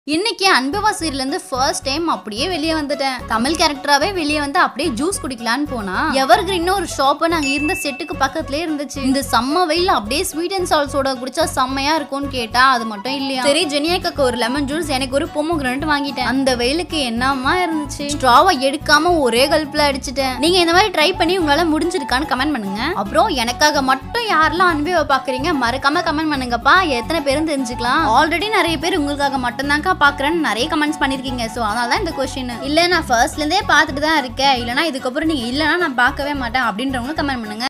இன்னைக்கு அன்பவா சீரியல்ல இருந்து ஃபர்ஸ்ட் டைம் அப்படியே வெளியே வந்துட்டேன் தமிழ் கேரக்டராவே வெளியே வந்து அப்படியே ஜூஸ் குடிக்கலான்னு போனா எவர் கிரீன் ஒரு ஷாப் நாங்க இருந்த செட்டுக்கு பக்கத்துலயே இருந்துச்சு இந்த சம்ம வெயில் அப்படியே ஸ்வீட் அண்ட் சால்ட் சோடா குடிச்சா செம்மையா இருக்கும்னு கேட்டா அது மட்டும் இல்லையா சரி ஜெனியாக்காக்கு ஒரு லெமன் ஜூஸ் எனக்கு ஒரு பொம்மு கிரனட் வாங்கிட்டேன் அந்த வெயிலுக்கு என்னமா இருந்துச்சு ஸ்ட்ராவை எடுக்காம ஒரே கல்ப்ல அடிச்சிட்டேன் நீங்க இந்த மாதிரி ட்ரை பண்ணி உங்களால முடிஞ்சிருக்கான்னு கமெண்ட் பண்ணுங்க அப்புறம் எனக்காக மட்டும் யாரெல்லாம் அன்பேவை பாக்குறீங்க மறக்காம கமெண்ட் பண்ணுங்கப்பா எத்தனை பேரும் தெரிஞ்சுக்கலாம் ஆல்ரெடி நிறைய பேர் உங்களுக்காக மட்டும்தான்க்கா பாக்குறேன்னு நிறைய கமெண்ட்ஸ் பண்ணிருக்கீங்க ஸோ அதனால தான் இந்த கொஸ்டின் இல்ல நான் ஃபர்ஸ்ட்ல இருந்தே பார்த்துட்டு தான் இருக்கேன் இல்லனா இதுக்கப்புறம் நீங்க இல்லனா நான் பார்க்கவே மாட்டேன் அப்படின்றவங்க கமெண்ட் பண்ணுங்க